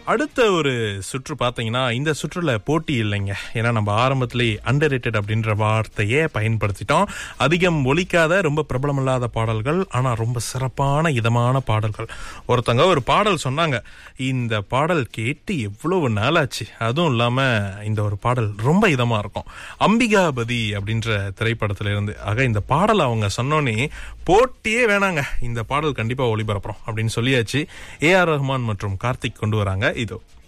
அடுத்த ஒரு சுற்று பார்த்தீங்கன்னா இந்த சுற்றுல போட்டி இல்லைங்க ஏன்னா நம்ம ஆரம்பத்திலே அண்டர் அப்படின்ற வார்த்தையே பயன்படுத்திட்டோம் அதிகம் ஒலிக்காத ரொம்ப பிரபலமில்லாத பாடல்கள் ஆனா ரொம்ப சிறப்பான இதமான பாடல்கள் ஒருத்தங்க ஒரு பாடல் சொன்னாங்க இந்த பாடல் கேட்டு எவ்வளவு நாளாச்சு அதுவும் இல்லாம இந்த ஒரு பாடல் ரொம்ப இதமா இருக்கும் அம்பிகாபதி அப்படின்ற திரைப்படத்துல இருந்து ஆக இந்த பாடல் அவங்க சொன்னோன்னே போட்டியே வேணாங்க இந்த பாடல் கண்டிப்பா ஒளிபரப்புறோம் அப்படின்னு சொல்லியாச்சு ஏ ஆர் ரஹ்மான் மற்றும் கார்த்திக் கொண்டு வராங்க இதோ